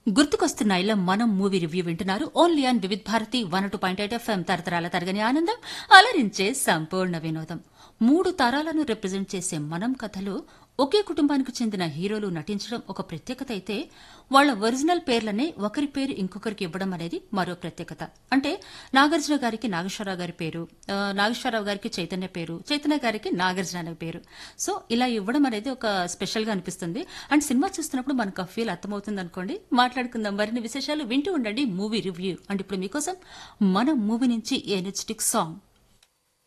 గుర్తుకొస్తున్న ఇలా మనం movie review వింటున్నారు only on Vividh Bharati one two point eight FM తరతరాల తరగని ఆనందం అలరించే సంపూర్ణ వినోదం మూడు తరాలను రిప్రజెంట్ చేసే మనం కథలు ఒకే కుటుంబానికి చెందిన హీరోలు నటించడం ఒక ప్రత్యేకత అయితే వాళ్ల ఒరిజినల్ పేర్లనే ఒకరి పేరు ఇంకొకరికి ఇవ్వడం అనేది మరో ప్రత్యేకత అంటే నాగార్జున గారికి నాగేశ్వరరావు గారి పేరు ఆ, నాగేశ్వరరావు గారికి చైతన్య పేరు చైతన్య గారికి నాగార్జున అనే పేరు సో ఇలా ఇవ్వడం అనేది ఒక స్పెషల్ గా అనిపిస్తుంది అండ్ సినిమా చూస్తున్నప్పుడు మనకు ఆ ఫీల్ అర్థమవుతుంది అనుకోండి మాట్లాడుకుందాం మరిన్ని విశేషాలు వింటూ ఉండండి మూవీ రివ్యూ అండ్ ఇప్పుడు మీకోసం మన మూవీ నుంచి ఎనర్జెటిక్ సాంగ్